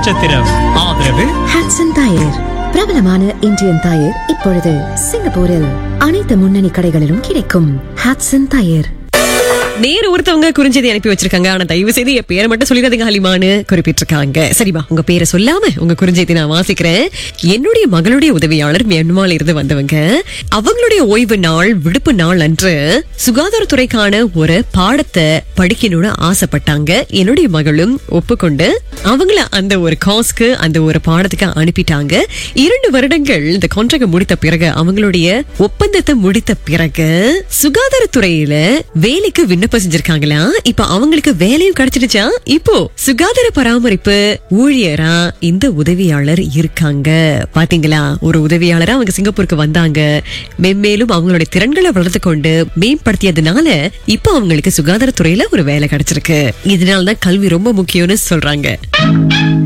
நட்சத்திரம் ஆதரவு ஹாட்சன் டயர் பிரபலமான இந்தியன் டயர் இப்பொழுது சிங்கப்பூரில் அனைத்து முன்னணி கடைகளிலும் கிடைக்கும் ஹாட்சன் டயர் நேரு ஒருத்தவங்க குறிஞ்செய்தி அனுப்பி வச்சிருக்காங்க ஆனா தயவு செய்து என் பேரை மட்டும் சொல்லிடாதீங்க ஹலிமான்னு குறிப்பிட்டிருக்காங்க சரிமா உங்க பேரை சொல்லாம உங்க குறிஞ்செய்தி நான் வாசிக்கிறேன் என்னுடைய மகளுடைய உதவியாளர் மியான்மால இருந்து வந்தவங்க அவங்களுடைய ஓய்வு நாள் விடுப்பு நாள் அன்று சுகாதாரத்துறைக்கான ஒரு பாடத்தை படிக்கணும்னு ஆசைப்பட்டாங்க என்னுடைய மகளும் ஒப்புக்கொண்டு அவங்கள அந்த ஒரு காஸ்க்கு அந்த ஒரு பாடத்துக்கு அனுப்பிட்டாங்க இரண்டு வருடங்கள் இந்த கான்ட்ராக்ட் முடித்த பிறகு அவங்களுடைய ஒப்பந்தத்தை முடித்த பிறகு சுகாதாரத்துறையில வேலைக்கு விண்ணப்பம் செஞ்சிருக்காங்களா இப்ப அவங்களுக்கு வேலையும் கிடைச்சிடுச்சா இப்போ சுகாதார பராமரிப்பு ஊழியரா இந்த உதவியாளர் இருக்காங்க பாத்தீங்களா ஒரு உதவியாளரா அவங்க சிங்கப்பூருக்கு வந்தாங்க மென்மேலும் அவங்களுடைய திறன்களை வளர்த்து கொண்டு மேம்படுத்தியதுனால இப்ப அவங்களுக்கு சுகாதாரத்துறையில ஒரு வேலை கிடைச்சிருக்கு இதனாலதான் கல்வி ரொம்ப முக்கியம்னு சொல்றாங்க